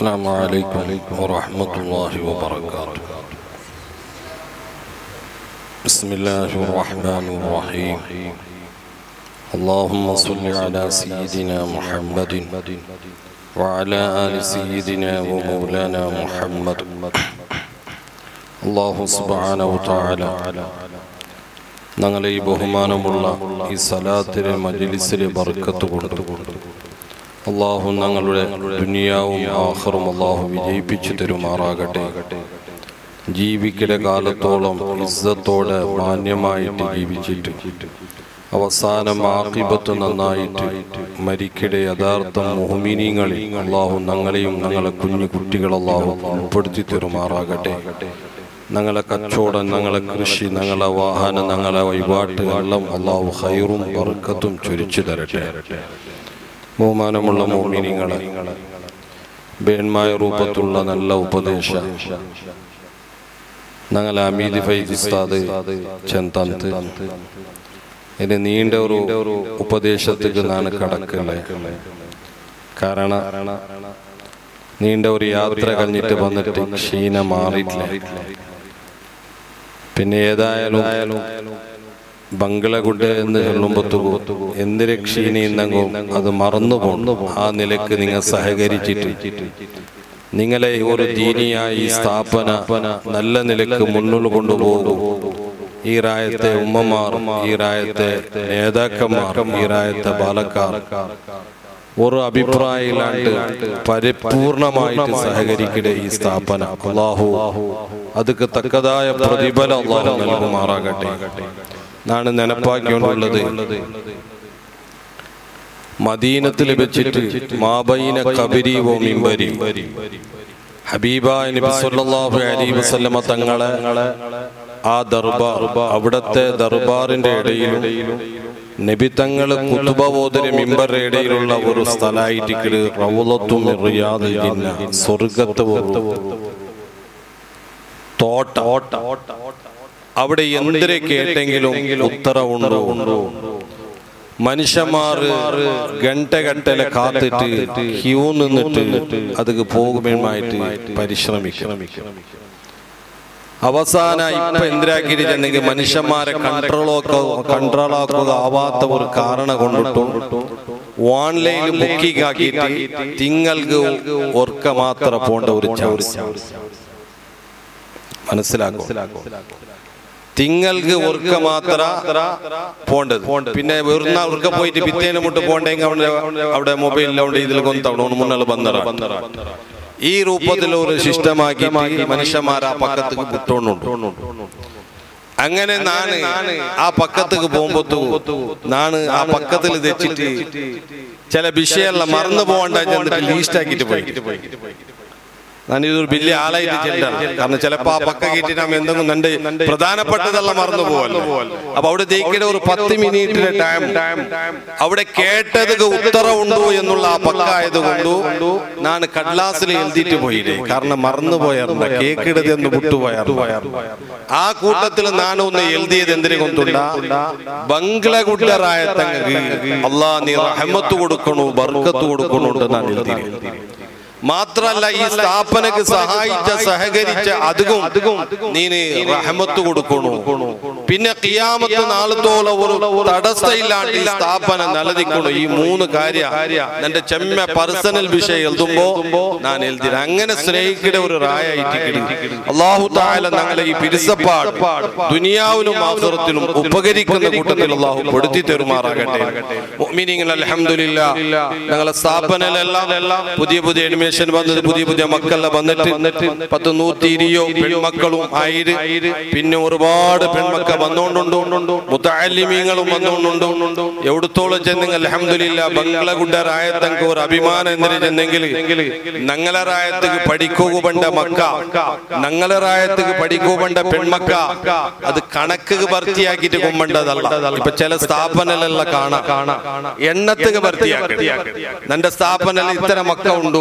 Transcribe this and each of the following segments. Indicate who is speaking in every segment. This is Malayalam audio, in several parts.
Speaker 1: السلام عليكم ورحمة الله وبركاته بسم الله الرحمن الرحيم اللهم صل على سيدنا محمد وعلى آل سيدنا ومولانا محمد الله سبحانه وتعالى ഞങ്ങളെ ഈ ബഹുമാനമുള്ള ഈ സലാത്തിലെ മജലിസിലെ ബർക്കത്ത് കൊടുത്തു അള്ളാഹു ഞങ്ങളുടെ ദുനിയാവും ആഹറും അള്ളാഹു വിജയിപ്പിച്ചു തരുമാറാകട്ടെ ജീവിക്കലെ കാലത്തോളം ഇസ്സത്തോടെ മാന്യമായിട്ട് ജീവിച്ചിട്ട് അവസാനം ആക്കിബത്ത് നന്നായിട്ട് മരിക്കടെ യഥാർത്ഥ മോഹിനിങ്ങളിൽ അള്ളാഹു ഞങ്ങളെയും ഞങ്ങളെ കുഞ്ഞു കുട്ടികൾ അള്ളാഹു ഉൾപ്പെടുത്തി തരുമാറാകട്ടെ ഞങ്ങളെ കച്ചവടം ഞങ്ങളെ കൃഷി ഞങ്ങളെ വാഹനം ഞങ്ങളെ വഴിപാട്ട് എല്ലാം അള്ളാഹു ഹൈറും ബർക്കത്തും ചൊരിച്ചു തരട്ടെ ബഹുമാനമുള്ള മോമിനിങ്ങളെ ബേന്മായ രൂപത്തുള്ള നല്ല ഉപദേശ ഞങ്ങൾ അമീദ് ഫൈദ് ഉസ്താദ് ചെന്തന്ത് ഇനി നീണ്ട ഒരു ഉപദേശത്തേക്ക് ഞാൻ കടക്കല്ലേ കാരണം നീണ്ട ഒരു യാത്ര കഴിഞ്ഞിട്ട് വന്നിട്ട് ക്ഷീണം മാറിയിട്ടില്ല പിന്നെ ഏതായാലും ബംഗ്ലഗുഡ് എന്ന് ചൊല്ലുമ്പോഴത്തേക്കും എന്തിരെ ക്ഷീണിയുന്നെങ്കിൽ അത് മറന്നു പോകുന്നു ആ നിലക്ക് നിങ്ങൾ സഹകരിച്ചിട്ട് നിങ്ങളെ ഒരു ദീനിയായ ഈ സ്ഥാപന നല്ല നിലക്ക് മുന്നോട്ട് കൊണ്ടുപോകും ഈ രായത്തെ ഉമ്മമാർ ഈ രായത്തെ നേതാക്കന്മാർ ഈ രായത്തെ ബാലക്കാർ ഒരു അഭിപ്രായമില്ലാണ്ട് പരിപൂർണമായിട്ട് സഹകരിക്കട്ടെ ഈ സ്ഥാപന അള്ളാഹു അതൊക്കെ തക്കതായ പ്രതിഫലം അള്ളാഹു നൽകുമാറാകട്ടെ നാണ് നെനപ്പാക്കിക്കൊണ്ടുള്ളത് മദീനത്തിൽ വെച്ചിട്ട് മാബൈന കബരി ഓ മിമ്പരി ഹബീബ നബി സല്ലല്ലാഹു അലൈഹി വസല്ലമ തങ്ങളെ ആ ദർബാർ അവിടത്തെ ദർബാറിന്റെ ഇടയിലും നബി തങ്ങള് കുത്തുബോധന മിമ്പറുടെ ഇടയിലുള്ള ഒരു സ്ഥലമായിട്ട് റൗലത്തും സ്വർഗത്ത് തോട്ട അവിടെ എന്തിനെ കേട്ടെങ്കിലും ഉത്തരവുണ്ടോ മനുഷ്യന്മാർ ഗണ്ടഗട്ടലെ കാത്തിട്ട് ക്യൂ നിന്നിട്ട് അത് പോകുമ്പോഴായിട്ട് പരിശ്രമിക്കണം അവസാന ഇപ്പൊ എന്തിനാക്കിയിട്ട് ചെന്നെങ്കിൽ മനുഷ്യന്മാരെ കൺട്രോളൊക്കെ കൺട്രോളാക്കുക ആവാത്ത ഒരു കാരണം കൊണ്ടിട്ടും ഓൺലൈനിൽ ബുക്കിംഗ് ആക്കിയിട്ട് തിങ്ങൾക്ക് ഓർക്ക മാത്രം പോണ്ട ഒരു ചാൻസ് മനസ്സിലാക്കും തിങ്ങൾക്ക് ഒർക്ക മാത്ര പോണ്ടത് പിന്നെ വെറുന്ന ഉറക്ക പോയിട്ട് പിറ്റേനെ മുട്ട് പോണ്ടെങ്കിൽ അവിടെ അവിടെ മൊബൈലിൽ ഇതിൽ കൊന്തവിടെ മുന്നൽ ബന്ധറ ഈ രൂപത്തിൽ ഒരു സിസ്റ്റമാക്കി മനുഷ്യന്മാർ ആ പക്കത്തേക്ക് വിട്ടോണ്ടുണ്ട് അങ്ങനെ നാണ് ആ പക്കത്തേക്ക് പോകുമ്പോ നാണ് ആ പക്കത്തിൽ തെച്ചിട്ട് ചില വിഷയമെല്ലാം മറന്നു പോകണ്ട ചെന്നിട്ട് ലീസ്റ്റ് ആക്കിയിട്ട് പോയി ഞാനിതൊരു വലിയ ആളായിട്ട് ചെല്ലാണ് കാരണം ചിലപ്പോ ആ പക്ക കയറ്റിട്ട് നമ്മ എന്തെങ്കിലും നണ്ട് പ്രധാനപ്പെട്ടതെല്ലാം മറന്നു പോവല്ലോ അപ്പൊ അവിടെ ജയിക്കേണ്ട ഒരു പത്ത് മിനിറ്റിലെ ടൈം അവിടെ കേട്ടത് ഉത്തരവുണ്ടോ എന്നുള്ള ആ പക്ക ആയതുകൊണ്ടു ഞാൻ കടലാസിൽ എഴുതിയിട്ട് പോയില്ലേ കാരണം മറന്നു പോയാറുണ്ട് കേക്കിടത് എന്ന് വിട്ടുപോയാറുണ്ട് ആ കൂട്ടത്തിൽ ഞാൻ ഒന്ന് എഴുതിയത് എന്തിനെ കൊണ്ടുണ്ട ബംഗ്ലകുട്ടറായ തങ്ങൾക്ക് അള്ളാ നീ റഹമത്ത് കൊടുക്കണു ബർക്കത്ത് കൊടുക്കണു എന്ന് ഞാൻ എഴുതി മാത്രല്ല ഈ സ്ഥാപനക്ക് സഹായിച്ച സഹകരിച്ച അതും നീന് റഹമത്ത് കൊടുക്കണു പിന്നെ കിയാമത്ത് നാളത്തോളം ഒരു തടസ്സയില്ലാണ്ട് ഈ സ്ഥാപനം നിലനിൽക്കണു ഈ മൂന്ന് കാര്യം എന്റെ ചെമ്മ പേഴ്സണൽ വിഷയം എഴുതുമ്പോ ഞാൻ എഴുതി അങ്ങനെ സ്നേഹിക്കട ഒരു റായായിട്ട് അള്ളാഹു താല ഞങ്ങളെ ഈ പിരിസപ്പാട് ദുനിയാവിനും ആസുറത്തിനും ഉപകരിക്കുന്ന കൂട്ടത്തിൽ അള്ളാഹു പെടുത്തി തെരുമാറാകട്ടെ അലഹമില്ല ഞങ്ങളെ സ്ഥാപനമെല്ലാം പുതിയ പുതിയ അനിമേഷൻ വന്നത് പുതിയ പുതിയ മക്കളെ വന്നിട്ട് പത്ത് നൂറ്റി ഇരുപയോ പെൺമക്കളും ആയിര് പിന്നെ ഒരുപാട് പെൺമക്കൾ വന്നോണ്ടുണ്ട് മുത്താലിമീങ്ങളും വന്നോണ്ടുണ്ട് എവിടത്തോളം ചെന്നെങ്കിൽ അലഹമില്ല ബംഗ്ലഗുഡറായത്തങ്ക ഒരു അഭിമാനം എന്തിനു ചെന്നെങ്കിൽ ഞങ്ങളെ റായത്തേക്ക് പഠിക്കുക പണ്ട മക്ക ഞങ്ങളെ റായത്തേക്ക് പഠിക്കുക പണ്ട പെൺമക്ക അത് കണക്ക് ഭർത്തിയാക്കിയിട്ട് കൊമ്പണ്ടതല്ല ഇപ്പൊ ചില സ്ഥാപനമെല്ലാം കാണാം എണ്ണത്തുക ഭർത്തിയാക്കി നിന്റെ സ്ഥാപനത്തിൽ ഇത്തരം മക്ക ഉണ്ടോ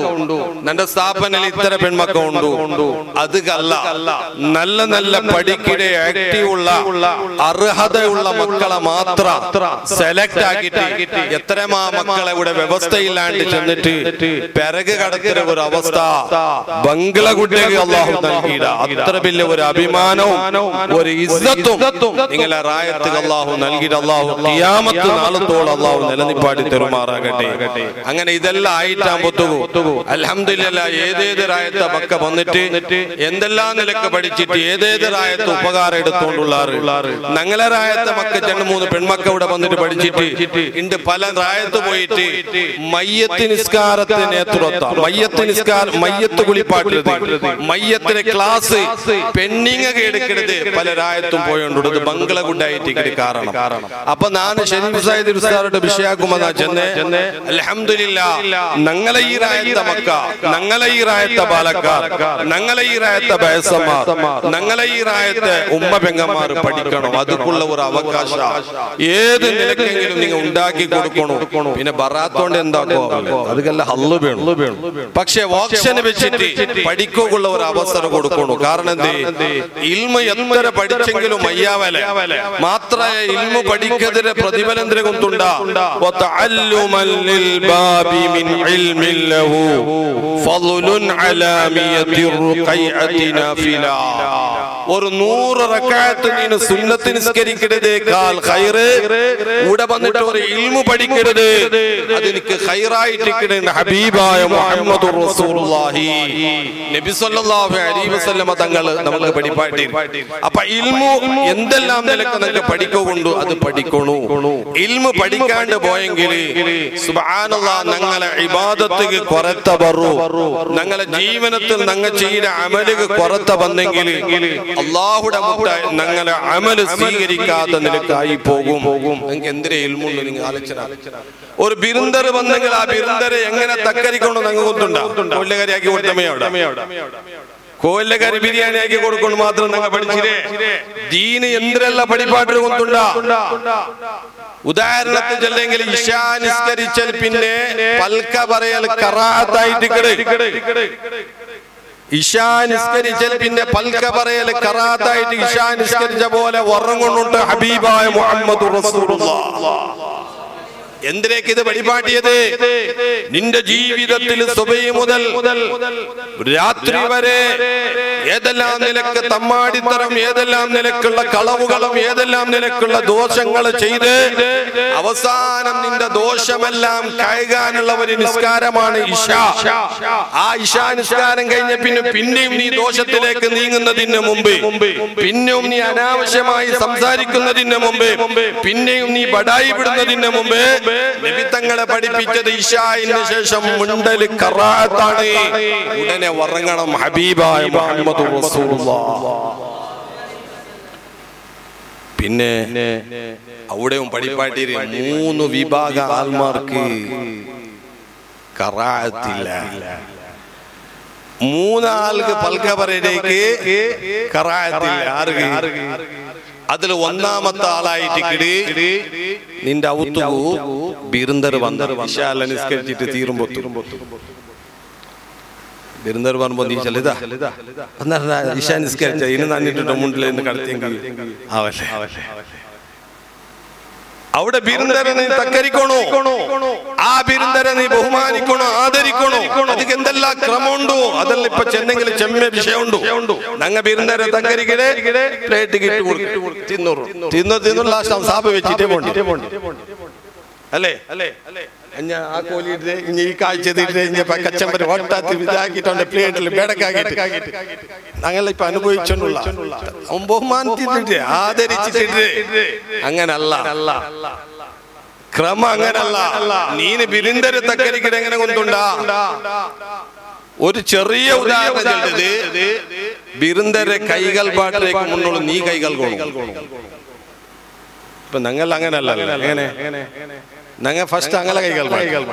Speaker 1: നിന്റെ സ്ഥാപനത്തിൽ ഇത്ര പെൺമക്ക ഉണ്ടു അത് കല്ല നല്ല നല്ല പഠിക്കിടെ ആക്റ്റീവ് ഉള്ള അർഹതയുള്ള മക്കളെ മാത്രം സെലക്ട് ആക്കിയിട്ട് എത്രമാ മക്കളെ ഇവിടെ വ്യവസ്ഥയില്ലാണ്ട് ചെന്നിട്ട് പിറക് കടക്കുന്ന ഒരു അവസ്ഥ ബംഗ്ല കുട്ടിക്ക് അള്ളാഹു നൽകിയില്ല അത്ര വലിയ ഒരു അഭിമാനവും ഒരു ഇസ്സത്തും നിങ്ങളെ റായത്ത് അള്ളാഹു നൽകിയിട്ട് അള്ളാഹു ഖിയാമത്ത് നാളത്തോളം അള്ളാഹു നിലനിപ്പാടി തെരുമാറാകട്ടെ അങ്ങനെ ഇതെല്ലാം ആയിട്ടാകുമ്പോ അലഹമില്ല ഏതേത് റായത്തെ മക്ക വന്നിട്ട് എന്തെല്ലാം നിലക്ക് പഠിച്ചിട്ട് ഏതേത് റായത്ത് ഉപകാരം എടുത്തോണ്ടുള്ളാറ് ഞങ്ങളെ റായത്തെ മക്ക രണ്ട് മൂന്ന് പെൺമക്ക ഇവിടെ വന്നിട്ട് പഠിച്ചിട്ട് ഉണ്ട് പല റായത്ത് പോയിട്ട് മയ്യത്ത് നിസ്കാരത്തിന് നേതൃത്വം മയ്യത്ത് നിസ്കാരം മയ്യത്ത് കുളിപ്പാട്ടരുത് മയ്യത്തിന് ക്ലാസ് പെണ്ണിങ്ങ എടുക്കരുത് പല രായത്തും പോയോണ്ട് ഇത് ബംഗ്ല ഗുഡായിട്ട് കാരണം അപ്പൊ ഞാൻ ഷെരീഫ് സാഹിദ് ഉസ്താറുടെ വിഷയാക്കുമെന്നാ ചെന്ന് അലഹമില്ല ഞങ്ങളെ ഈ രായത്ത മക്ക ഞങ്ങളെ ഈ രായത്ത പാലക്കാർ ഞങ്ങളെ ഈ രായത്ത ബയസന്മാർ ഞങ്ങളെ ഈ രായത്തെ ഉമ്മ പെങ്ങന്മാർ പഠിക്കണം അതുക്കുള്ള ഒരു അവകാശ ഏത് നിലക്കെങ്കിലും നിങ്ങൾ ഉണ്ടാക്കി കൊടുക്കണോ പിന്നെ ബറാത്തോണ്ട് എന്താക്കോ അതുകല്ല ഹള്ളു വേണം പക്ഷെ ഓപ്ഷന് വെച്ചിട്ട് പഠിക്കുള്ള ഒരു അവസരം കൊടുക്കണു കാരണം എന്ത് ഇൽമ എത്ര പഠിച്ചെങ്കിലും മയ്യാവല മാത്രമേ ഇൽമ പഠിക്കതിരെ പ്രതിഫലം തിരകുന്നുണ്ട ഒരു നൂറ് റക്കായത്ത് നീ സുന്നത്ത് നിസ്കരിക്കരുതേക്കാൾ ഖൈറ് ഇവിടെ വന്നിട്ട് ഒരു ഇൽമു പഠിക്കരുത് അത് എനിക്ക് ഖൈറായിട്ട് ഹബീബായ മുഹമ്മദ് റസൂലുള്ളാഹി നബി സല്ലല്ലാഹു അലൈഹി വസല്ലമ തങ്ങൾ നമുക്ക് പഠിപ്പാട്ടി അപ്പൊ ഇൽമു എന്തെല്ലാം നിലക്ക് നിങ്ങൾക്ക് പഠിക്കൊണ്ടു അത് പഠിക്കണു ഇൽമു പഠിക്കാണ്ട് പോയെങ്കിൽ സുബ്ഹാനല്ലാഹ് ഞങ്ങളെ ഇബാദത്തുക്ക് കൊറത്ത വറു ഞങ്ങളെ ജീവനത്തിൽ ഞങ്ങൾ ചെയ്ത അമലുക്ക് കൊറത്ത വന്നെങ്കിൽ അള്ളാഹുടെ മുട്ട ഞങ്ങളെ അമല് സ്വീകരിക്കാത്ത നിലക്കായി പോകും നിങ്ങൾക്ക് എന്തിനെ ഇൽമുണ്ട് നിങ്ങൾ ആലോചന ഒരു ബിരുദർ വന്നെങ്കിൽ ആ ബിരുദരെ എങ്ങനെ തക്കരിക്കൊണ്ട് ഞങ്ങൾ കൊണ്ടുണ്ടാ കൊല്ലകാരിയാക്കി കൊടുത്തമേ അവിടെ കോല്ലക്കാരി ബിരിയാണി ആക്കി കൊടുക്കൊണ്ട് മാത്രം നിങ്ങൾ പഠിച്ചില്ലേ ദീന് എന്തിനെല്ലാം പഠിപ്പാട്ട് കൊണ്ടുണ്ട ഉദാഹരണത്തിന് ചെല്ലെങ്കിൽ ഇഷാ നിസ്കരിച്ചാൽ പിന്നെ പൽക്ക പറയൽ കറാത്തായിട്ട് ഇഷാ നിസ്കരിച്ചാൽ പിന്നെ പൽക്ക പറയൽ കറാത്തായിട്ട് ഇഷാ നിസ്കരിച്ച പോലെ ഉറങ്ങുന്നുണ്ട് ഹബീബായ മുഹമ്മദ് റസൂലുള്ളാഹ് എന്തിനേക്ക് ഇത് വഴിപാട്ടിയത് നിന്റെ ജീവിതത്തിൽ സുബൈ മുതൽ രാത്രി വരെ ഏതെല്ലാം നിലക്ക് തമ്മാടിത്തരം ഏതെല്ലാം നിലക്കുള്ള കളവുകളും ഏതെല്ലാം നിലക്കുള്ള ദോഷങ്ങൾ ചെയ്ത് അവസാനം നിന്റെ ദോഷമെല്ലാം കഴുകാനുള്ള ഒരു നിസ്കാരമാണ് ഇഷ ആ ഇഷാ നിസ്കാരം കഴിഞ്ഞ പിന്നെ പിന്നെയും നീ ദോഷത്തിലേക്ക് നീങ്ങുന്നതിന് മുമ്പ് പിന്നെയും നീ അനാവശ്യമായി സംസാരിക്കുന്നതിന് മുമ്പ് പിന്നെയും നീ ബടായി വിടുന്നതിന് മുമ്പ് നിമിത്തങ്ങളെ പഠിപ്പിച്ചത് ഇഷായിന് ശേഷം മുണ്ടല് കറാത്താണ് ഉടനെ ഉറങ്ങണം ഹബീബായ മുഹമ്മദ് റസൂലുള്ളാഹ് പിന്നെ അവിടെയും പഠിപ്പാട്ടിരി മൂന്ന് വിഭാഗ ആൾമാർക്ക് കറാത്തില്ല മൂന്നാൾക്ക് പൽക്കവരയിലേക്ക് കറാത്തില്ല ആർക്ക് അതിൽ ഒന്നാമത്തെ ആളായിട്ട് കിടി നിന്റെ ഔത്തുകു ബിരുന്ദർ വന്നത് വിശാല നിസ്കരിച്ചിട്ട് തീരുമ്പോ ബിരുന്ദർ പറയുമ്പോ നീ ചെല്ലുതാ ഇഷാ നിസ്കരിച്ച ഇന്ന് നന്നിട്ടുണ്ട് മുണ്ടിൽ നിന്ന് കടത്തിയെങ്കിൽ ആവല്ലേ അവിടെ ബിരുന്ദരെ നീ തക്കരിക്കണോ ആ ബിരുന്ദരെ നീ ബഹുമാനിക്കണോ ആദരിക്കണോ അതിക്ക് എന്തെല്ലാം ക്രമമുണ്ടോ അതെല്ലാം ഇപ്പൊ ചെന്നെങ്കിൽ ചെമ്മ വിഷയമുണ്ടോ ഞങ്ങ ബിരുന്ദരെ തക്കരിക്കടെ പ്ലേറ്റ് കിട്ടി തിന്നൂറ് തിന്നു തിന്നു ലാസ്റ്റ് സാപ്പ് വെച്ചിട്ടേ പോണ്ടി അല്ലേ അല്ലേ അഞ്ഞ ആ കോലിട്ട് ഇനി ഈ കാഴ്ച ഇഞ്ഞ കച്ചമ്പര് ഒട്ടാത്തി ഇതാക്കിട്ടുണ്ട് പ്ലേറ്റിൽ ബെടക്കാക്കിട്ട് ഞങ്ങൾ ഇപ്പൊ അനുഭവിച്ചോണ്ടുള്ള അവൻ ബഹുമാനത്തിട്ട് ആദരിച്ചിട്ട് അങ്ങനല്ല ക്രമം അങ്ങനല്ല നീന് ബിരിന്തര് തക്കരിക്കട എങ്ങനെ കൊണ്ടുണ്ടാ ഒരു ചെറിയ ഉദാഹരണം ചെല്ലത് ബിരുന്ദരെ കൈകൾ പാട്ടിലേക്ക് മുന്നോട്ട് നീ കൈകൾ കൊണ്ടു ഇപ്പൊ ഞങ്ങൾ അങ്ങനല്ല എങ്ങനെ ഞങ്ങൾ ഫസ്റ്റ് അങ്ങനെ കൈകൾ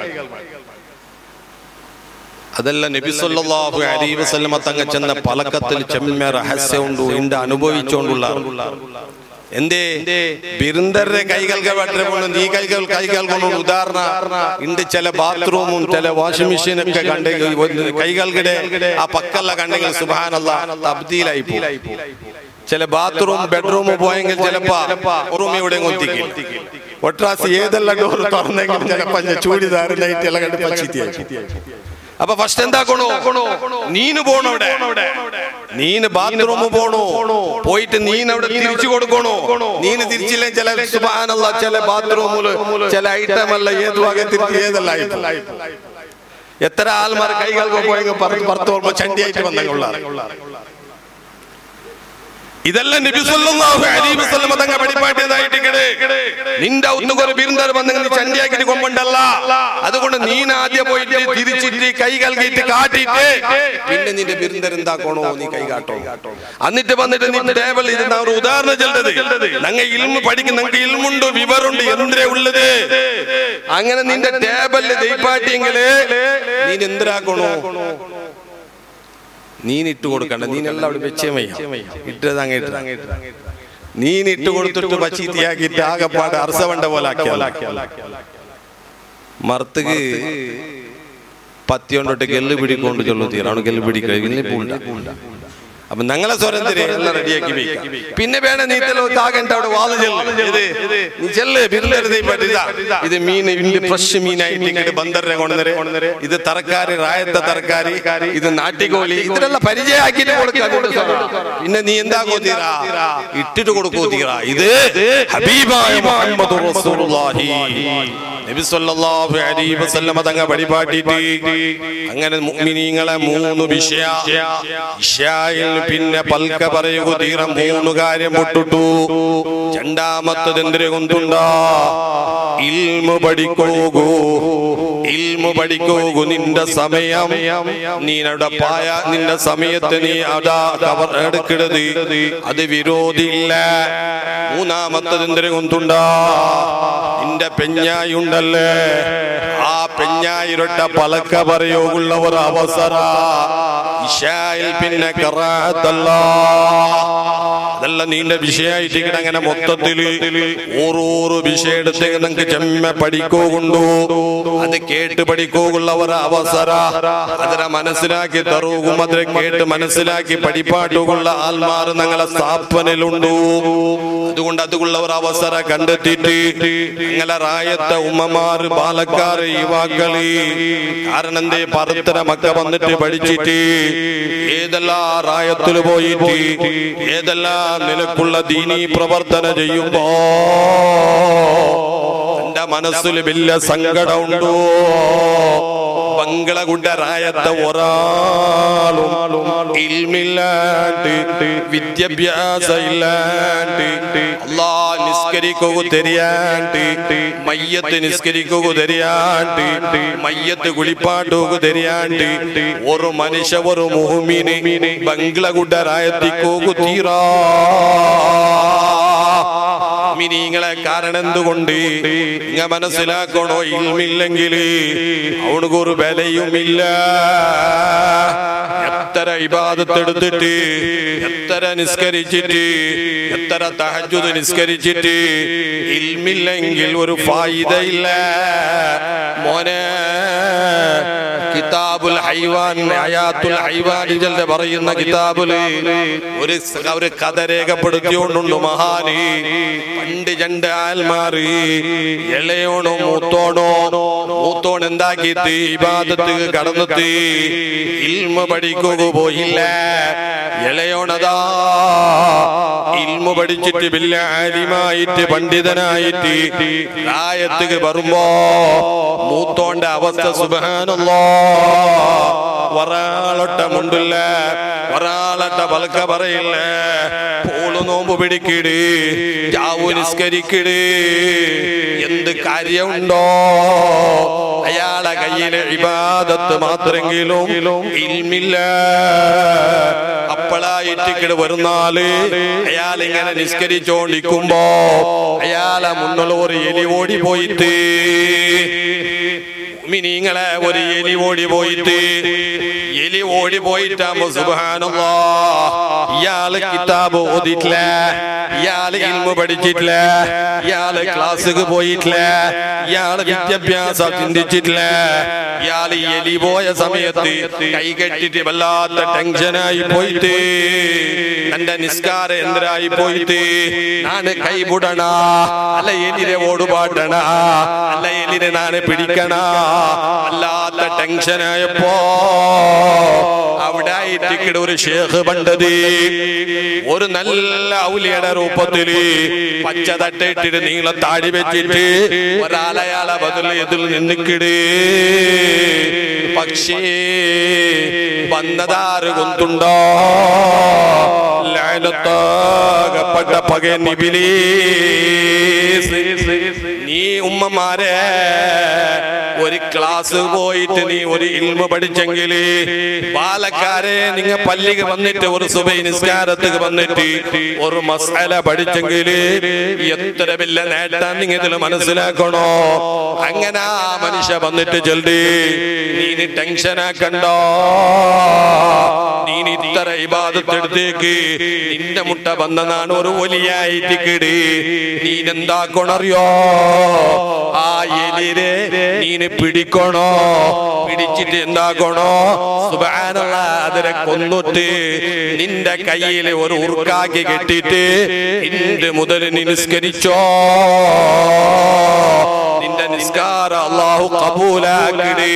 Speaker 1: അതല്ല നബി സല്ലല്ലാഹു അലൈഹി വസല്ലമ തങ്ങ ചെന്ന പലക്കത്തിൽ ചെമ്മ രഹസ്യമുണ്ട് ഇണ്ട് അനുഭവിച്ചുകൊണ്ടുള്ള എന്തേ ബിരുന്ദരുടെ കൈകൾക്ക് വെട്ടരെ കൊണ്ട് നീ കൈകൾ കൈകൾ കൊണ്ട് ഉദാഹരണ ഉണ്ട് ചില ബാത്റൂമും ചില വാഷിംഗ് മെഷീനൊക്കെ കണ്ടെങ്കിൽ കൈകൾക്കിടെ ആ പക്കല്ല കണ്ടെങ്കിൽ സുബാനല്ല തബ്ദീലായി പോകും ചില ബാത്റൂം ബെഡ്റൂം പോയെങ്കിൽ ചിലപ്പോ റൂം ഇവിടെ കൊത്തിക്കും ഒട്രാസ് ഏതെല്ലാം ഡോർ തുറന്നെങ്കിലും ചിലപ്പോ ചൂടിദാർ നൈറ്റ് എല്ലാം കണ്ട് പച്ചിത്തിയായി അപ്പൊ ഫസ്റ്റ് എന്താക്കണോ നീന് പോണോ അവിടെ നീന് ബാത്റൂം പോണോ പോയിട്ട് നീന് അവിടെ തിരിച്ചു കൊടുക്കണോ നീന് തിരിച്ചില്ലേ ചില സുബാനല്ല ചില ബാത്റൂമില് ചില ഐറ്റം അല്ല ഏത് വക തിരിച്ച് ഏതല്ല item. എത്ര ആൾമാർ കൈകൾക്ക് പോയെങ്കിൽ പുറത്ത് പോകുമ്പോ ചണ്ടിയായിട്ട് വന്നുള്ള ഇതെല്ലാം നബി സല്ലല്ലാഹു അലൈഹി വസല്ലം തങ്ങൾ പഠിപ്പാട്ടിയതായിട്ട് നിന്റെ ഒന്നും ഒരു ബിരുദർ വന്നെങ്കിൽ നീ ചണ്ടിയാക്കിട്ട് കൊമ്പണ്ടല്ല അതുകൊണ്ട് നീ ആദ്യം പോയിട്ട് തിരിച്ചിട്ട് കൈ കൽകിയിട്ട് കാട്ടിയിട്ട് പിന്നെ നിന്റെ ബിരുദർ എന്താക്കണോ നീ കൈ കാട്ടോ എന്നിട്ട് വന്നിട്ട് നീ ടേബിൾ ഇരുന്ന ഒരു ഉദാഹരണം ചെല്ലത് ഞങ്ങൾ ഇൽമ പഠിക്കുന്ന ഞങ്ങൾക്ക് ഇൽമുണ്ട് വിവറുണ്ട് എന്തേ ഉള്ളത് അങ്ങനെ നിന്റെ ടേബിളിൽ ദൈപ്പാട്ടിയെങ്കില് നീ എന്തിനാക്കണോ നീൻ ഇട്ട് കൊടുക്കണ്ട നീനെല്ലാം അവിടെ വെച്ചേ വയ്യ ഇട്ടത് അങ്ങേട്ട് നീൻ ഇട്ട് കൊടുത്തിട്ട് പച്ചീത്തിയാക്കിയിട്ട് ആകെപ്പാട് അർസവണ്ട പോലെ മർത്തുക്ക് പത്തിയൊണ്ടോട്ട് ഗെല്ല് പിടിക്കൊണ്ട് ചൊല്ലു തീരാണ് ഗെല്ല് പിടിക്കുക അപ്പൊ ഞങ്ങളെ സ്വരം തരി എല്ലാം റെഡിയാക്കി വെക്കാം പിന്നെ വേണ നീ താകണ്ട അവിടെ വാല് ചെല്ല് ഇത് നീ ചെല്ല് ബിരുദരുതേ പറ്റില്ല ഇത് മീൻ ഇന്റെ ഫ്രഷ് മീനായിട്ട് ഇങ്ങോട്ട് ബന്ദറിനെ കൊണ്ടുവരെ ഇത് തറക്കാരി റായത്തെ തറക്കാരി ഇത് നാട്ടിക്കോലി ഇതിനെല്ലാം പരിചയമാക്കിയിട്ട് കൊടുക്കാം പിന്നെ നീ എന്താക്കോ തീരാ ഇട്ടിട്ട് കൊടുക്കോ തീരാ ഇത് ഹബീബായ മുഹമ്മദ് റസൂലുള്ളാഹി നബി സല്ലല്ലാഹു അലൈഹി വസല്ലം തങ്ങൾ പരിപാടിയിട്ട് അങ്ങനെ മുഅ്മിനീങ്ങളെ മൂന്ന് വിഷയ ഇശായിൽ പിന്നെ പൽക്ക പറയുക തീറ മൂന്ന് കാര്യം പൊട്ടിട്ടു രണ്ടാമത്തത് എന്തിനെ കൊണ്ടുണ്ടാ ഇൽമു പഠിക്കോകൂ ഇൽമു പഠിക്കോകൂ നിന്റെ സമയം നീ അവിടെ പായ നിന്റെ സമയത്ത് നീ അതാ കവർ എടുക്കരുത് അത് വിരോധിയില്ല മൂന്നാമത്തത് എന്തിനെ കൊണ്ടുണ്ടാ നിന്റെ പെഞ്ഞായി ഉണ്ടല്ലേ ആ പെഞ്ഞായിരൊട്ട പലക്ക പറയുള്ളവർ അവസര ഇഷായിൽ പിന്നെ കറാത്തല്ല അതല്ല നീണ്ട വിഷയായിട്ട് അങ്ങനെ മൊത്തത്തില് ഓരോരോ വിഷയം എടുത്ത് നിങ്ങൾക്ക് ചെമ്മ പഠിക്കോ കൊണ്ടു അത് കേട്ട് പഠിക്കോകുള്ളവർ അവസര അതിനെ മനസ്സിലാക്കി തറൂകും അതിനെ കേട്ട് മനസ്സിലാക്കി പഠിപ്പാട്ടുകൊള്ള ആൽമാർ ഞങ്ങളെ സ്ഥാപനയിലുണ്ടു അതുകൊണ്ട് അതുകൊള്ളവർ അവസര കണ്ടെത്തിയിട്ട് ഞങ്ങളെ റായത്തെ ഉമ്മമാര് ബാലക്കാര് യുവാക്കള് കാരണം എന്തേ പരത്തര മക്ക വന്നിട്ട് പഠിച്ചിട്ട് ഏതെല്ലാം റായത്തിൽ പോയിട്ട് ഏതെല്ലാം നിലക്കുള്ള ദീനീ പ്രവർത്തന ചെയ്യുമ്പോ എന്റെ മനസ്സിൽ വലിയ സങ്കടമുണ്ടോ ബംഗ്ലകുണ്ടറായത്തെ ഒരാളും ഇൽമില്ലാണ്ട് വിദ്യാഭ്യാസം ഇല്ലാണ്ട് അല്ലാ നിസ്കരിക്കുക തെരിയാണ്ട് മയ്യത്ത് നിസ്കരിക്കുക തെരിയാണ്ട് മയ്യത്ത് കുളിപ്പാട്ടുക തെരിയാണ്ട് ഒരു മനുഷ്യ ഒരു മുഹുമിന് ബംഗ്ലകുണ്ടറായത്തിക്കോകു തീരാ മിനിങ്ങളെ കാരണം എന്തുകൊണ്ട് ഇങ്ങ മനസ്സിലാക്കണോ ഇൽമില്ലെങ്കിൽ അവനക്ക് ഒരു വിലയുമില്ല എത്ര ഇബാദത്തെടുത്തിട്ട് എത്ര നിസ്കരിച്ചിട്ട് എത്ര തഹജുദ് നിസ്കരിച്ചിട്ട് ഇൽമില്ലെങ്കിൽ ഒരു ഫായിദയില്ല മോനെ കിതാബുൽ ഹൈവാൻ ഹയാത്തുൽ ഹൈവാൻ ഇതിന്റെ പറയുന്ന കിതാബില് ഒരു സ- ഒരു കഥ രേഖപ്പെടുത്തിയോണ്ടുണ്ട് മഹാന് പണ്ട് രണ്ട് ആൽമാറ് ഇളയോണോ മൂത്തോണോ മൂത്തോൺ എന്താക്കിയിട്ട് ഇബാദത്ത് കടന്നിട്ട് ഇൽമ പഠിക്കുക പോയില്ല ഇളയോണതാ ഇൽമ പഠിച്ചിട്ട് വലിയ ആലിമായിട്ട് പണ്ഡിതനായിട്ട് പ്രായത്തുക്ക് വരുമ്പോ മൂത്തോന്റെ അവസ്ഥ സുബാനല്ലോ ഒരാളൊട്ട മുണ്ടില്ല ഒരാളൊട്ട പലക്ക പറയില്ല പോളു നോമ്പ് പിടിക്കിട് ജാവു നിസ്കരിക്കിട് എന്ത് കാര്യമുണ്ടോ അയാളെ കയ്യിലെ ഇബാദത്ത് മാത്രെങ്കിലും ഇൽമില്ല അപ്പളായിട്ടിക്കിട് വരുന്നാല് അയാൾ ഇങ്ങനെ നിസ്കരിച്ചോണ്ടിരിക്കുമ്പോ അയാളെ മുന്നുള്ള ഒരു എലി ഓടി പോയിട്ട് മിനിങ്ങളെ ഒരു എലി ഓടി പോയിട്ട് എലി ഓടി പോയിട്ടാകുമ്പോ സുബാനല്ലോ ഇയാള് കിതാബ് ഓതിട്ടില്ല ഇയാള് ഇൽമ പഠിച്ചിട്ടില്ല ഇയാള് ക്ലാസ്സിക്ക് പോയിട്ടില്ല ഇയാള് വിദ്യാഭ്യാസം ചിന്തിച്ചിട്ടില്ല ഇയാള് ഈ എലി പോയ സമയത്ത് കൈ കെട്ടിട്ട് വല്ലാത്ത ടെൻഷനായി പോയിട്ട് തന്റെ നിസ്കാര എന്തരായി പോയിട്ട് നാണ് കൈപുടണ അല്ല എലിനെ ഓടുപാടണ അല്ല എലിനെ നാണ് പിടിക്കണ അല്ലാത്ത ടെൻഷനായപ്പോ അവിടെ ആയിട്ട് ഒരു ഷേഖ് പണ്ടത് ഒരു നല്ല ഔലിയുടെ രൂപത്തില് പച്ച തട്ടിട്ടിട്ട് നീള താടി വെച്ചിട്ട് ഒരാളയാളെ ബദൽ ഇതിൽ നിന്നിക്കിട് പക്ഷേ വന്നതാറ് കൊന്തുണ്ടോ ലാലത്താകപ്പെട്ട പകൻ ഇബിലീസ് നീ ഉമ്മമാരെ ഒരു ക്ലാസ് പോയിട്ട് നീ ഒരു ഇൽമ പഠിച്ചെങ്കിൽ ബാലക്കാരെ നിങ്ങ പള്ളിക്ക് വന്നിട്ട് ഒരു സുബൈ നിസ്കാരத்துக்கு വന്നിട്ട് ഒരു മസാല പഠിച്ചെങ്കിൽ എത്ര വലിയ നേട്ടം നിങ്ങൾ ഇതിൽ മനസ്സിലാക്കണോ അങ്ങനെ ആ മനുഷ്യ വന്നിട്ട് ചെല്ലി നീ ടെൻഷനാക്കണ്ടോ നീ ഇത്ര ഇബാദത്തെടുത്തേക്ക് നിന്റെ മുട്ട വന്നതാണ് ഒരു ഒലിയായിട്ട് കിടി നീ എന്താക്കണറിയോ ആ എലിരെ നീന് പിടിക്കണോ പിടിച്ചിട്ട് എന്താക്കണോ സുബാനുള്ള അതിനെ കൊന്നിട്ട് നിന്റെ കയ്യിൽ ഒരു ഉറുക്കാക്കി കെട്ടിട്ട് ഇന്ന് മുതൽ നീ നിസ്കരിച്ചോ നിന്റെ നിസ്കാരം അള്ളാഹു കബൂലാക്കിടേ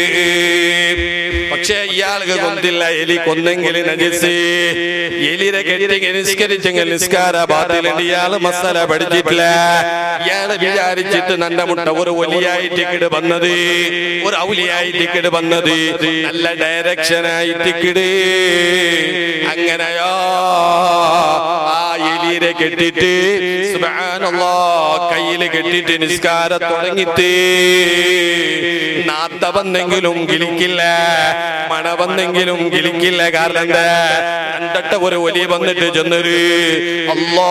Speaker 1: പക്ഷേ ഇയാൾക്ക് കൊന്നില്ല എലി കൊന്നെങ്കിൽ നജിസ് എലിനെ കെട്ടി നിസ്കരിച്ചെങ്കിൽ നിസ്കാര ബാത്തിലുണ്ട് ഇയാള് മസാല പഠിച്ചിട്ടില്ല ഇയാള് വിചാരിച്ചിട്ട് നല്ല മുട്ട ഒരു ഒലിയായിട്ട് കിട് വന്നത് ഒരു ഔലിയായിട്ട് കിട് വന്നത് നല്ല ഡയറക്ഷനായിട്ട് കിട് അങ്ങനെയോ ആ എലിയെ കെട്ടിട്ട് സുബ്ഹാനല്ലാ കയ്യില് കെട്ടിട്ട് നിസ്കാരം തുടങ്ങിട്ട് നാത്ത വന്നെങ്കിലും കിളിക്കില്ല മണ വന്നെങ്കിലും കിളിക്കില്ല കാരണം എന്താ കണ്ടിട്ട് ഒരു ഒലി വന്നിട്ട് ചെന്നൊരു അല്ലാ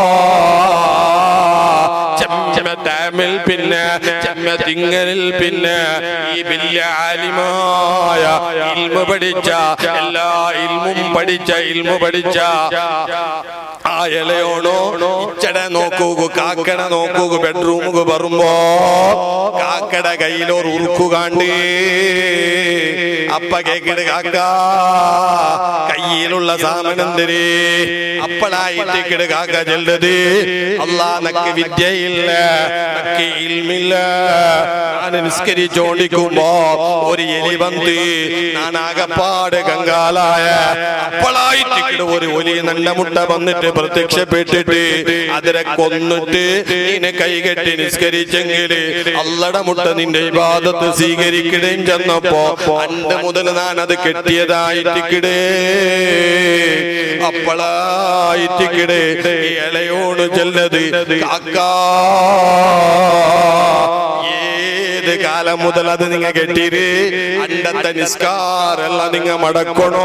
Speaker 1: ചെമ്മത്താമിൽ പിന്നെ ചെമ്മത്തിങ്ങലിൽ പിന്നെ ഈ വലിയ ആലിമായ ഇൽമ പഠിച്ച എല്ലാ ഇൽമും പഠിച്ച ഇൽമു പഠിച്ച ആ ഇലയോണോ ഇച്ചട നോക്കൂ കാക്കട നോക്കൂ ബെഡ്റൂമുക്ക് വരുമ്പോ കാക്കട കയ്യിലൊരു ഉറുക്കു കാണ്ടി അപ്പ കേക്കിട് കാക്ക കയ്യിലുള്ള സാമനന്തരി അപ്പളായിട്ട് കിട് കാക്ക ചെല്ലത് അല്ലാ നക്ക് വിദ്യയില്ല നക്ക് ഇൽമില്ല ഞാൻ നിസ്കരിച്ചോണ്ടിക്കുമ്പോ ഒരു എലി വന്ന് ഞാൻ ആകപ്പാട് കങ്കാലായ അപ്പളായിട്ട് കിട് ഒരു ഒലി നല്ല മുട്ട വന്നിട്ട് പ്രത്യക്ഷപ്പെട്ടിട്ട് അതിനെ കൊന്നിട്ട് നിന്നെ കൈകെട്ടി നിസ്കരിച്ചെങ്കിൽ അല്ലട മുട്ട നിന്റെ ഇബാദത്ത് സ്വീകരിക്കുകയും ചെന്നപ്പോ അണ്ട് മുതൽ ഞാൻ അത് കെട്ടിയതായിട്ട് കിടേ അപ്പളായിട്ട് കിടേ ഇളയോട് ചെല്ലത് കാക്കാ ഏത് കാലം മുതൽ അത് നിങ്ങ കെട്ടിര് അണ്ടത്തെ നിസ്കാരല്ല നിങ്ങ മടക്കണോ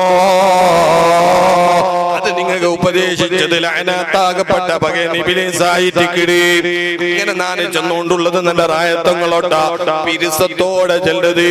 Speaker 1: അത് നിങ്ങൾക്ക് ഉപദേശിച്ചത് ലഅനത്താകപ്പെട്ട പകനിബിലേസായിട്ടിക്കിട് ഇങ്ങനെ ഞാൻ ചെന്നുകൊണ്ടുള്ളത് നല്ല റായത്വങ്ങളോട്ട പിരിസത്തോടെ ചെല്ലത്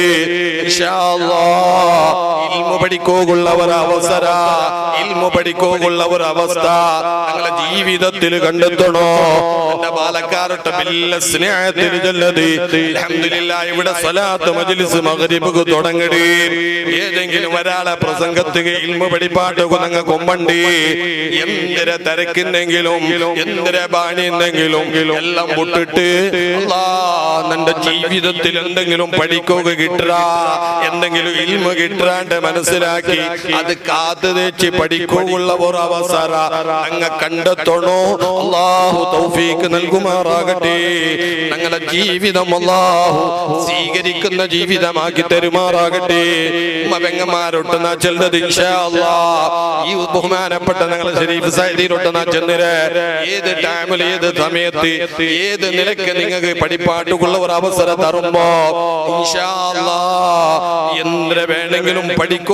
Speaker 1: ഇൽമു പഠിക്കോകുള്ള ഒരു അവസര ഇൽമു പഠിക്കോകുള്ള ഒരു അവസ്ഥ ഞങ്ങളെ ജീവിതത്തിൽ കണ്ടെത്തണോ എന്റെ പാലക്കാരൊട്ട വലിയ സ്നേഹത്തിൽ ചെല്ലത് അൽഹംദുലില്ലാ ഇവിടെ സ്വലാത്ത് മജ്ലിസ് മഗ്രിബ് തുടങ്ങടി ഏതെങ്കിലും ഒരാളെ പ്രസംഗത്തിൽ ഇൽമു പഠിപ്പാട്ട് കുന്നങ്ങ കൊമ്പണ്ടി എന്തിര തിരക്കുന്നെങ്കിലും എന്തിര ബാണിയെന്നെങ്കിലും എല്ലാം വിട്ടിട്ട് അല്ലാ നിന്റെ ജീവിതത്തിൽ എന്തെങ്കിലും പഠിക്കുക കിട്ടുക എന്തെങ്കിലും ഇൽമ കിട്ടാണ്ട് മനസ്സിലാക്കി അത് കാത്തു തേച്ച് പഠിക്കുകയുള്ള ഒരു അവസര അങ്ങ് കണ്ടെത്തണോ അള്ളാഹു തൗഫീക്ക് നൽകുമാറാകട്ടെ ഞങ്ങളുടെ ജീവിതം അള്ളാഹു സ്വീകരിക്കുന്ന ജീവിതമാക്കി തരുമാറാകട്ടെ മകങ്ങന്മാരൊട്ട് നാ ചെല്ലത് ഇൻഷാ അല്ലാ ഈ ബഹുമാനപ്പെട്ട ഞങ്ങളെ ശരീഫ് സൈദീനൊട്ട് നാ ചെന്നിര് ഏത് ടൈമിൽ ഏത് സമയത്ത് ഏത് നിലക്ക് നിങ്ങൾക്ക് പഠിപ്പാട്ടുള്ള ഒരു അവസരം തരുമ്പോ ഇൻഷാ അല്ലാ എന്ത് വേണമെങ്കിലും പഠിക്കൂ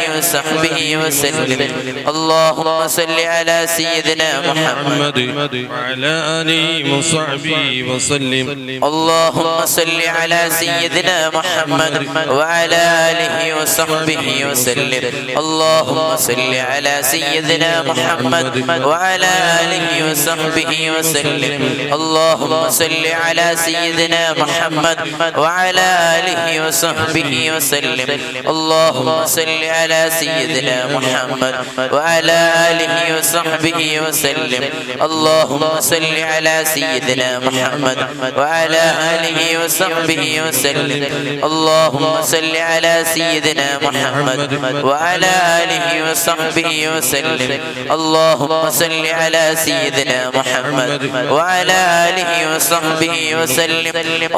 Speaker 2: آله وصحبه وسلم اللهم صل على سيدنا محمد
Speaker 3: محمد وعلى آله وصحبه وسلم
Speaker 2: اللهم صل على سيدنا محمد وعلى آله وصحبه وسلم اللهم صل على سيدنا محمد وعلى آله وصحبه وسلم اللهم صل على سيدنا محمد وعلى آله وصحبه وسلم اللهم صل على سيدنا محمد وعلى آله وصحبه وسلم اللهم صل على سيدنا محمد وعلى آله وصحبه وسلم اللهم صل على سيدنا محمد وعلى آله وصحبه وسلم اللهم صل على سيدنا محمد وعلى آله وصحبه وسلم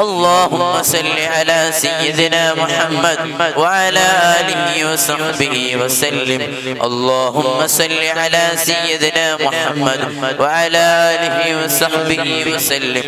Speaker 2: اللهم صل على سيدنا محمد وعلى آله وصحبه وسلم اللهم صل على سيدنا محمد وعلى آله وصحبه وسلم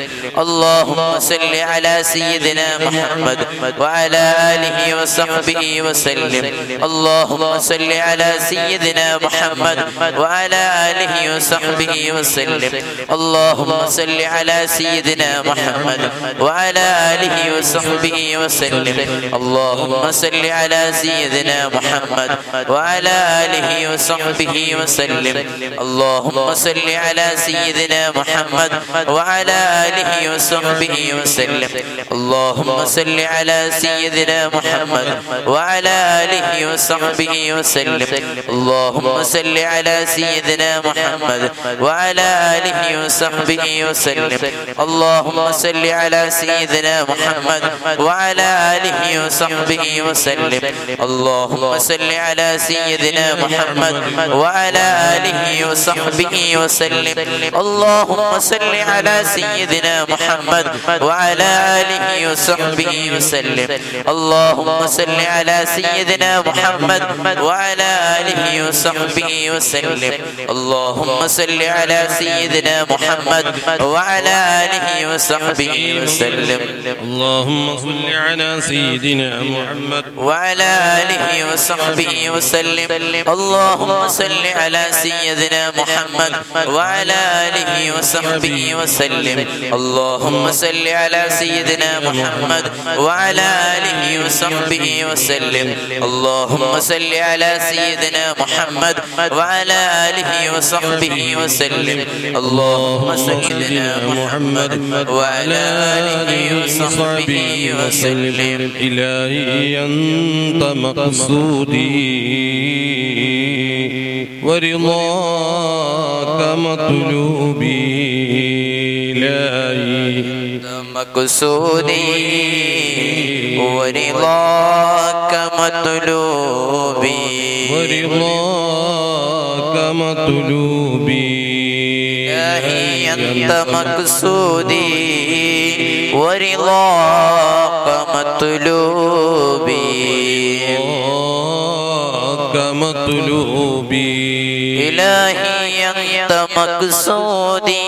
Speaker 2: اللهم صل على سيدنا محمد وعلى آله وصحبه وسلم اللهم صل على سيدنا محمد وعلى آله وصحبه وسلم اللهم صل على سيدنا محمد وعلى آله وصحبه وسلم اللهم صل على سيدنا محمد وعلى آله وصحبه وسلم اللهم صل على سيدنا محمد وعلى آله وصحبه وسلم اللهم صل على سيدنا محمد وعلى آله وصحبه وسلم اللهم صل على سيدنا محمد وعلى آله وصحبه وسلم اللهم صل على سيدنا محمد وعلى آله وصحبه وسلم اللهم صل على سيدنا محمد وعلى آله وصحبه وسلم اللهم صل على سيدنا محمد وعلى آله وصحبه وسلم اللهم صل على سيدنا محمد وعلى آله وصحبه وسلم اللهم صل على سيدنا محمد وعلى آله وصحبه وسلم
Speaker 3: اللهم صل على سيدنا محمد
Speaker 2: وعلى آله وصحبه وسلم اللهم صل على سيدنا محمد وعلى آله وصحبه وسلم اللهم صل على سيدنا محمد وعلى آله وصحبه وسلم اللهم صل على سيدنا محمد وعلى آله وصحبه وسلم اللهم سيدنا محمد وعلى آله وصحبه وسلم
Speaker 3: إلهي أنت مقصودي ورضاك مطلوبي إلهي
Speaker 2: مقصودي ورضاك مطلوبي
Speaker 3: ورضاك مطلوبي
Speaker 2: إلهي أنت مقصودي ورضاك مطلوبي
Speaker 3: رضاك مطلوبي
Speaker 2: إلهي أنت مقصودي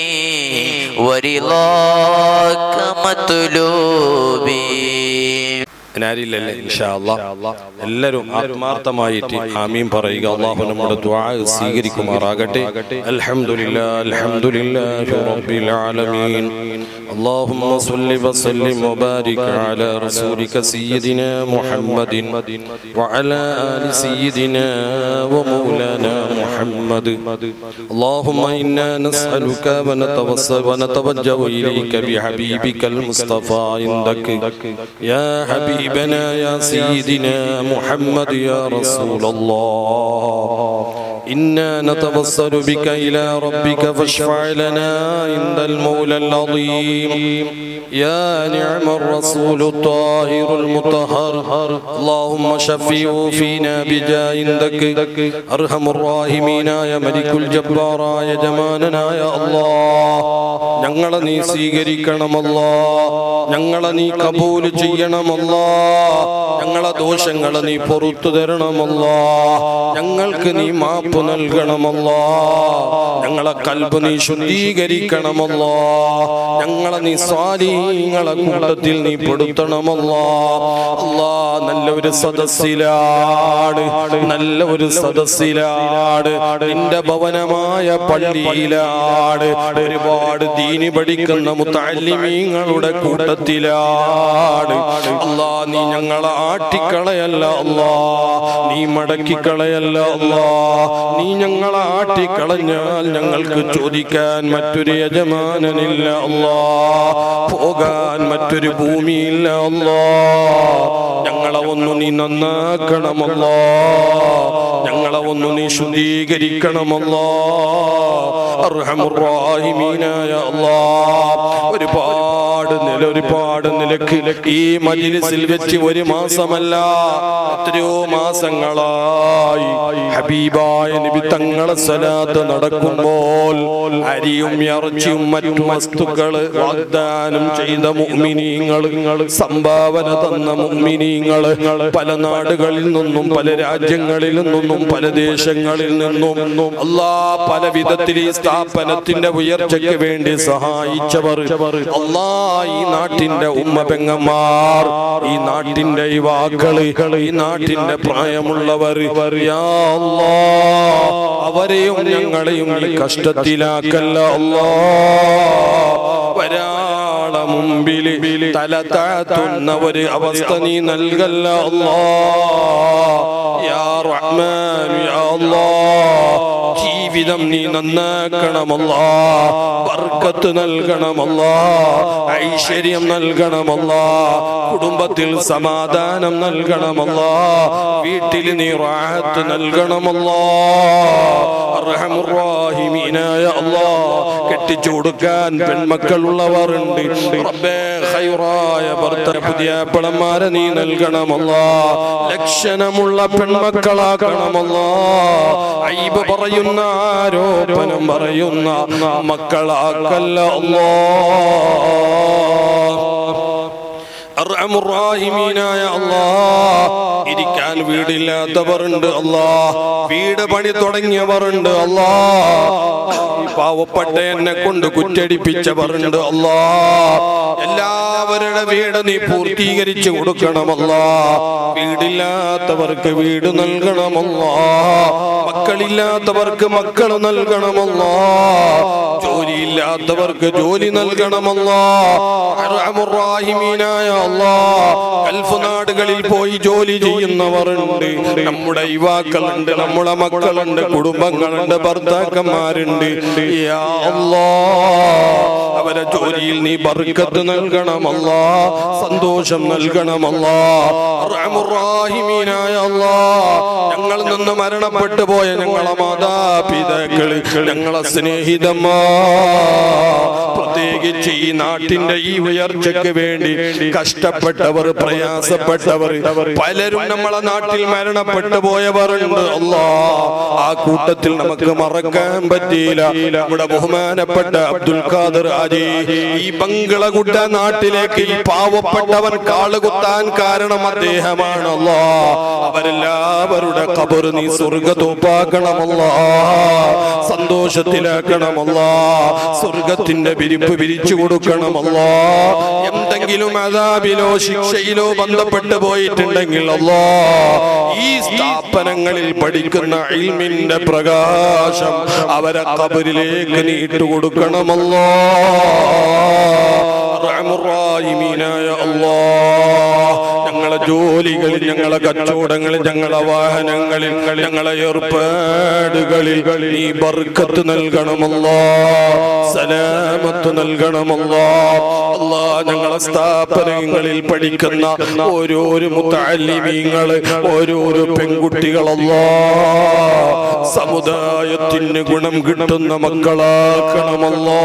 Speaker 2: ورضاك مطلوبي
Speaker 1: ആരില്ലല്ലേ ഇൻഷാ അല്ലാ എല്ലാവരും ആത്മാർത്ഥമായിട്ട് ആമീൻ പറയുക അള്ളാഹു നമ്മുടെ ദുആ സ്വീകരിക്കുമാറാകട്ടെ അൽഹംദുലില്ലാ അൽഹംദുലില്ലാഹി റബ്ബിൽ ആലമീൻ اللهم صل وسلم وبارك على رسولك سيدنا محمد وعلى آل سيدنا ومولانا محمد اللهم إنا نسألك ونتوسل ونتوجه إليك بحبيبك المصطفى عندك يا حبيبنا يا سيدنا محمد يا رسول الله إنا نتبصر بك إلى ربك فاشفع لنا عند المولى العظيم يا نعم الرسول الطاهر المطهر اللهم شفيه فينا بجاه عندك أرحم الراحمين يا ملك الجبار يا جمالنا يا الله ഞങ്ങളെ നീ സ്വീകരിക്കണമല്ലോ ഞങ്ങളെ നീ കബൂൽ ചെയ്യണമല്ലോ ഞങ്ങളെ ദോഷങ്ങൾ നീ പൊറത്തു തരണമല്ലോ ഞങ്ങൾക്ക് നീ മാപ്പ് നൽകണമല്ലോ ഞങ്ങളെ കൽബ് നീ ശുദ്ധീകരിക്കണമല്ലോ ഞങ്ങളെ നീ സ്വാധീനങ്ങളെ കൂട്ടത്തിൽ നീ പെടുത്തണമല്ലോ അല്ലാ നല്ല ഒരു സദസ്സിലാണ് നല്ല ഒരു സദസ്സിലാണ് നിന്റെ ഭവനമായ പള്ളിയിലാണ് ഒരുപാട് ദീനി പഠിക്കുന്ന മുത്തല്ലിമീങ്ങളുടെ കൂട്ടത്തിലാണ് അല്ലാ നീ ഞങ്ങളെ ആട്ടിക്കളയല്ല അല്ലാ നീ മടക്കിക്കളയല്ല അല്ലാ നീ ഞങ്ങളെ ആട്ടിക്കളഞ്ഞാൽ ഞങ്ങൾക്ക് ചോദിക്കാൻ മറ്റൊരു യജമാനനില്ല അല്ലാ പോകാൻ മറ്റൊരു ഭൂമിയില്ല അല്ലാ ഞങ്ങളെ ഒന്ന് നീ നന്നാക്കണമല്ലോ ഞങ്ങളെ ഒന്ന് നീ ശുദ്ധീകരിക്കണമല്ലോ അർഹമുറാഹിമീനായ അല്ലാ ഒരുപാട് നില ഒരുപാട് നിലക്ക് ഈ മജിലിസിൽ വെച്ച് ഒരു മാസമല്ല എത്രയോ മാസങ്ങളായി ഹബീബായ നബി തങ്ങളെ സ്വലാത്ത് നടക്കുമ്പോൾ അരിയും ഇറച്ചിയും മറ്റു വസ്തുക്കള് വാഗ്ദാനം ചെയ്ത മുഅ്മിനീങ്ങൾ സംഭാവന തന്ന മുഅ്മിനീങ്ങൾ പല നാടുകളിൽ നിന്നും പല രാജ്യങ്ങളിൽ നിന്നും പല ദേശങ്ങളിൽ നിന്നും അല്ലാ പല വിധത്തിൽ ഈ സ്ഥാപനത്തിന്റെ ഉയർച്ചയ്ക്ക് വേണ്ടി സഹായിച്ചവർ അല്ലാ ഈ നാട്ടിന്റെ ഉമ്മ പെങ്ങന്മാർ ഈ നാട്ടിന്റെ യുവാക്കള് ഈ നാട്ടിന്റെ പ്രായമുള്ളവർ യാ അല്ലാ, അവരെയും ഞങ്ങളെയും നീ കഷ്ടത്തിലാക്കല്ല അല്ലാ ഒരാളെ മുമ്പില് തല താഴ്ത്തുന്ന ഒരു അവസ്ഥ നീ നൽകല്ല അല്ലാ യാ റഹ്മാൻ യാ അല്ലാ ജീവിതം നീ നന്നാക്കണമല്ല ബർക്കത്ത് നൽകണമല്ല ഐശ്വര്യം നൽകണമല്ല കുടുംബത്തിൽ സമാധാനം നൽകണമല്ല വീട്ടിൽ നീ റാഹത്ത് നൽകണമല്ല അർഹമുറാഹിമീനായ അല്ലാ കെട്ടിച്ചു കൊടുക്കാൻ പെൺമക്കളുള്ളവരുണ്ട് റബ്ബേ ഖൈറായ ഭർത്ത പുതിയ പിളന്മാരെ നീ നൽകണമല്ല ലക്ഷണമുള്ള പെൺമക്കളാക്കണമല്ല ഐബ് പറയുന്ന ആരോപണം പറയുന്ന മക്കളാക്കല്ല അല്ലാ അർഹമുറാഹിമീനായ അല്ലാ ഇരിക്കാൻ വീടില്ലാത്തവരുണ്ട് അല്ലാ വീട് പണി തുടങ്ങിയവരുണ്ട് അല്ലാ ഈ പാവപ്പെട്ട എന്നെ കൊണ്ട് കുറ്റടിപ്പിച്ചവരുണ്ട് അല്ലാ എല്ലാവരുടെ വീട് നീ പൂർത്തീകരിച്ചു കൊടുക്കണമല്ലാ വീടില്ലാത്തവർക്ക് വീട് നൽകണമല്ലാ മക്കളില്ലാത്തവർക്ക് മക്കൾ നൽകണമല്ലാ ജോലിയില്ലാത്തവർക്ക് ജോലി നൽകണമല്ലാ അർഹമുറാഹിമീനായ അല്ലാ ഗൾഫ് നാടുകളിൽ പോയി ജോലി ചെയ്യുന്നവരുണ്ട് നമ്മുടെ യുവാക്കളുണ്ട് നമ്മുടെ മക്കളുണ്ട് കുടുംബങ്ങളുണ്ട് ഭർത്താക്കന്മാരുണ്ട് യാ അല്ലാ അവരെ ജോലിയിൽ നീ ബർക്കത്ത് നൽകണമല്ലാ സന്തോഷം നൽകണമല്ലാ റഹ്മുറാഹിമീനായ അല്ലാ ഞങ്ങളിൽ നിന്ന് മരണപ്പെട്ടു പോയ ഞങ്ങളെ മാതാപിതാക്കള് ഞങ്ങളെ സ്നേഹിതമാ പ്രത്യേകിച്ച് ഈ നാട്ടിന്റെ ഈ ഉയർച്ചയ്ക്ക് വേണ്ടി കഷ്ടപ്പെട്ടവർ പ്രയാസപ്പെട്ടവർ പലരും നമ്മളെ നാട്ടിൽ മരണപ്പെട്ടു പോയവരുണ്ട് അല്ലാ ആ കൂട്ടത്തിൽ നമുക്ക് മറക്കാൻ പറ്റിയില്ല നമ്മുടെ ബഹുമാനപ്പെട്ട അബ്ദുൽ ഖാദർ ആജി ഈ ബംഗളകുട്ട നാട്ടിലേക്ക് ഈ പാവപ്പെട്ടവൻ കാളുകുത്താൻ കാരണം അദ്ദേഹമാണല്ലോ അവരെല്ലാവരുടെ കബർ നീ സ്വർഗത്തോപ്പാക്കണമല്ലോ സന്തോഷത്തിലാക്കണമല്ലോ സ്വർഗത്തിന്റെ വിരിപ്പ് വിരിച്ചു കൊടുക്കണമല്ലോ എന്തെങ്കിലും അതാബിലോ ശിക്ഷയിലോ ബന്ധപ്പെട്ട് പോയിട്ടുണ്ടെങ്കിൽ അല്ലോ ഈ സ്ഥാപനങ്ങളിൽ പഠിക്കുന്ന ഇൽമിന്റെ പ്രകാശം അവരെ കബറിലേക്ക് നീട്ടു കൊടുക്കണമല്ലോ റഹ്മുറാഹിമീനായ അല്ലാ ഞങ്ങളെ ജോലികളിൽ ഞങ്ങളെ കച്ചവടങ്ങളിൽ ഞങ്ങളെ വാഹനങ്ങളിൽ ഞങ്ങളെ ഏർപ്പാടുകളിൽ നീ ബർക്കത്ത് നൽകണമല്ലോ സലാമത്ത് നൽകണമല്ലോ അല്ലാ ഞങ്ങളെ സ്ഥാപനങ്ങളിൽ പഠിക്കുന്ന ഓരോരോ മുത്തല്ലിമീങ്ങള് ഓരോരോ പെൺകുട്ടികളല്ലോ സമുദായത്തിന് ഗുണം കിട്ടുന്ന മക്കളാക്കണമല്ലോ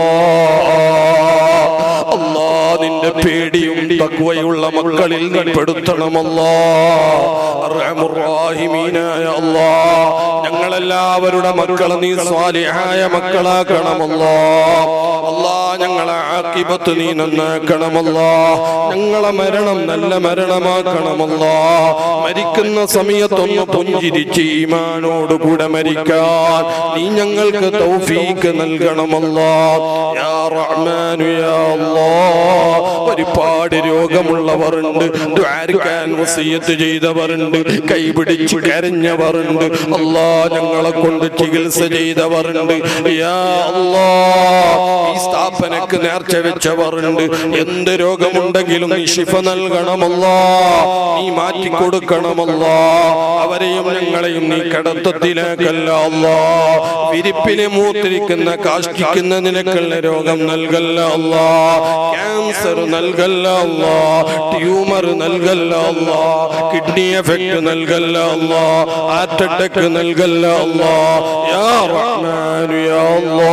Speaker 1: അല്ലാ നിന്റെ പേടിയും തക്വയുള്ള മക്കളിൽ നീ പെടുത്തണമല്ലോ റഹ്മുറാഹിമീനായ അല്ലാ ഞങ്ങളെല്ലാവരുടെ മക്കളെ നീ സ്വാലിഹായ മക്കളാക്കണമല്ലോ അല്ലാ ഞങ്ങളെ ആക്കിബത്ത് നീ നന്നാക്കണമല്ലാ ഞങ്ങളെ മരണം നല്ല മരണമാക്കണമല്ലാ മരിക്കുന്ന സമയത്തൊന്ന് പുഞ്ചിരിച്ച് ഈമാനോട് കൂടെ മരിക്കാൻ നീ ഞങ്ങൾക്ക് തൗഫീക്ക് നൽകണമല്ലാ യാ റഹ്മാനു യാ അല്ലാ ഒരുപാട് രോഗമുള്ളവരുണ്ട് ദ്വാരക്കാൻ വസിയത്ത് ചെയ്തവരുണ്ട് കൈപിടിച്ച് കരഞ്ഞവരുണ്ട് അല്ലാ ഞങ്ങളെ കൊണ്ട് ചികിത്സ ചെയ്തവരുണ്ട് യാ അല്ലാ ഈ സ്ഥാപനക്ക് നേർച്ച വെച്ചവരുണ്ട് എന്ത് രോഗമുണ്ടെങ്കിലും നീ ശിഫ നൽകണമല്ലാ നീ മാറ്റി കൊടുക്കണമല്ലാ അവരെയും ഞങ്ങളെയും നീ കടത്തത്തിലേക്കല്ല അല്ലാ വിരിപ്പിനെ മൂത്തിരിക്കുന്ന കാഷ്ടിക്കുന്ന നിനക്കുള്ള രോഗം നൽകല്ല അല്ലാ ക്യാൻസർ നൽകല്ല അല്ലാ ട്യൂമർ നൽകല്ല അല്ലാ കിഡ്നി എഫക്ട് നൽകല്ല അല്ലാ ഹാർട്ട് അറ്റാക്ക് നൽകല്ല അല്ലാ യാ റഹ്മാനു യാ അല്ലാ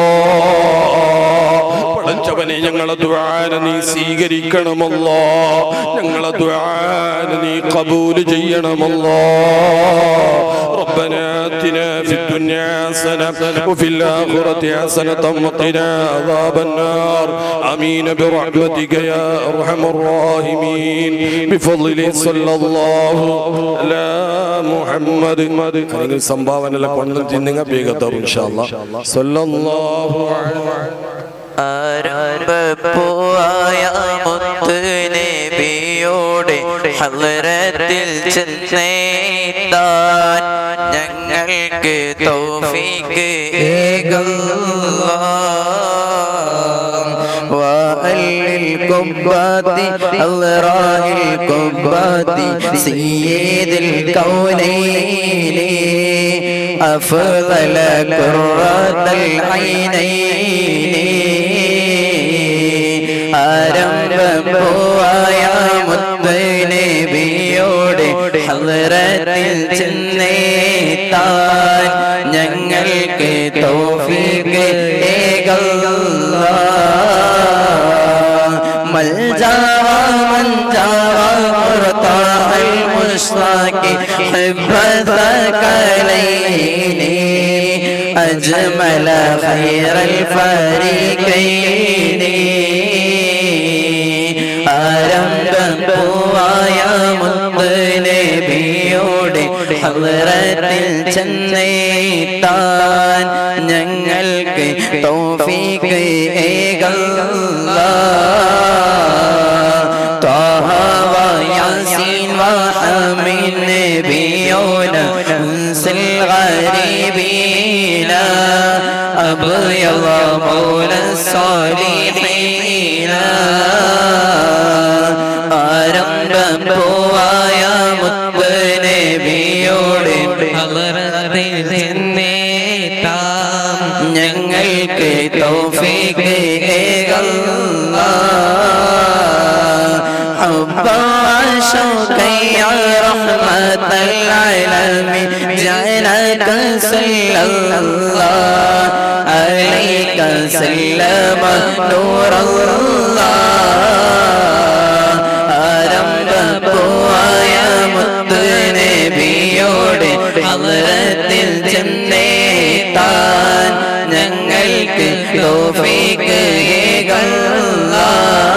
Speaker 1: പടച്ചവനെ ഞങ്ങളെ ദ്വാന നീ സ്വീകരിക്കണമല്ലോ ഞങ്ങളെ ദ്വാന നീ കബൂല് ചെയ്യണമല്ലോ ربنا آتنا في الدنيا حسنة وفي الآخرة حسنة وقنا عذاب النار آمين برحمتك يا أرحم الراحمين بفضل صلى الله على محمد നിങ്ങൾ സംഭാവന കൊണ്ടു തിന്നുക വേഗത്തറും ഇൻഷാ അല്ലാ സല്ലല്ലാഹു
Speaker 2: ആരംഭപ്പൂവായ മുത്ത് നബിയോടെ ഹലറത്തിൽ ചെന്നേത്താൻ ഞങ്ങൾക്ക് തൗഫീക്ക്
Speaker 4: الكبات الراهي الكبات سيد الكونين أفضل كرة العينين ആരംഭപ്പൂവായ മുത്തനബിയോടെ ഹലറത്തിൽ ചെന്നേത്താൻ ഞങ്ങൾക്ക് തോഫിക്ക് ഏകല്ലാ ملجاها من جاها مرتاح المشتاق حب ثقلين أجمل خير الفريقين ആരംഭപ്പൂവായ മുത്തനബിയോടെ ഹലറത്തിൽ ചെന്നേത്താൻ ഞങ്ങൾക്ക് തൗഫീക്ക് ഏകല്ലാ طه وياسين وحمين نبيون انس الغريبين أبيض مولى الصالحين ആരംഭപ്പൂവായ മുത്തനബിയോടെ ഹലറത്തിൽ ചെന്നേത്താം ഞങ്ങൾക്ക് തൗഫീക്ക് ഏകല്ലാ حبا وشوقا يا رحمة العالمين جعلك صلى الله عليك سلم نور الله ആരംഭപ്പൂവായ മുത്തുനബിയോടെ ഹലറത്തിൽ ചെന്നേത്താൻ ഞങ്ങൾക്ക് തോഫീക്ക് ഏകല്ലാ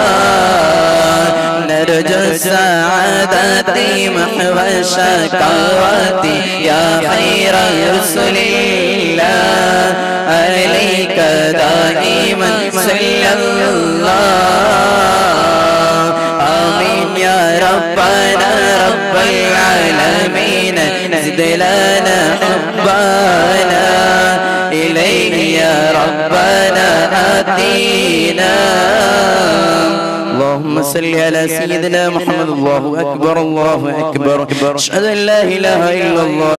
Speaker 4: نرجو السعادة محو الشكوات يا خير رسل الله عليك دائما صلى الله آمين يا ربنا رب العالمين زد لنا حبنا إليه يا ربنا آتينا اللهم صل على سيدنا محمد الله أكبر الله أكبر أشهد أن لا إله إلا الله